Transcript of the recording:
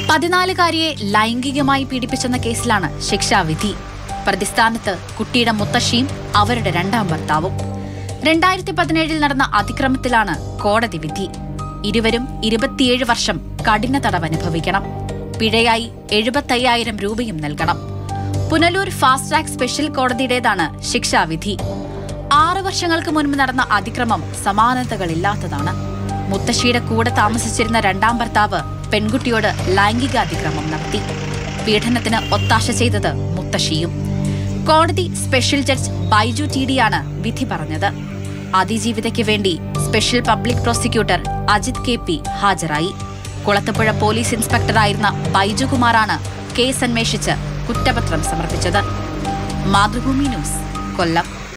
പതിനാലുകാരിയെ ലൈംഗികമായി പീഡിപ്പിച്ചെന്ന കേസിലാണ് ശിക്ഷാവിധി പ്രതിസ്ഥാനത്ത് കുട്ടിയുടെ മുത്തശ്ശിയും അവരുടെ രണ്ടാം ഭർത്താവും രണ്ടായിരത്തി പതിനേഴിൽ നടന്ന അതിക്രമത്തിലാണ് കോടതി വിധി ഇരുവരും ഇരുപത്തിയേഴ് വർഷം കഠിന തടവ് അനുഭവിക്കണം പിഴയായി എഴുപത്തയ്യായിരം രൂപയും നൽകണം പുനലൂർ ഫാസ്റ്റ് ട്രാക്ക് സ്പെഷ്യൽ കോടതിയുടേതാണ് ശിക്ഷാവിധി ആറ് വർഷങ്ങൾക്ക് മുൻപ് നടന്ന അതിക്രമം സമാനതകളില്ലാത്തതാണ് മുത്തശ്ശിയുടെ കൂടെ താമസിച്ചിരുന്ന രണ്ടാം ഭർത്താവ് പെൺകുട്ടിയോട് ലൈംഗികാതിക്രമം നടത്തി പീഡനത്തിന് ഒത്താശ ചെയ്തത് മുത്തശ്ശിയും കോടതി സ്പെഷ്യൽ ജഡ്ജ് ബൈജു ടി ഡിയാണ് വിധി പറഞ്ഞത് അതിജീവിതയ്ക്ക് വേണ്ടി special public prosecutor Ajith K P ഹാജരായി കുളത്തുപുഴ പോലീസ് ഇൻസ്പെക്ടറായിരുന്ന ബൈജു കുമാറാണ് കേസ് അന്വേഷിച്ച് കുറ്റപത്രം സമർപ്പിച്ചത് മാതൃഭൂമി ന്യൂസ് കൊല്ലം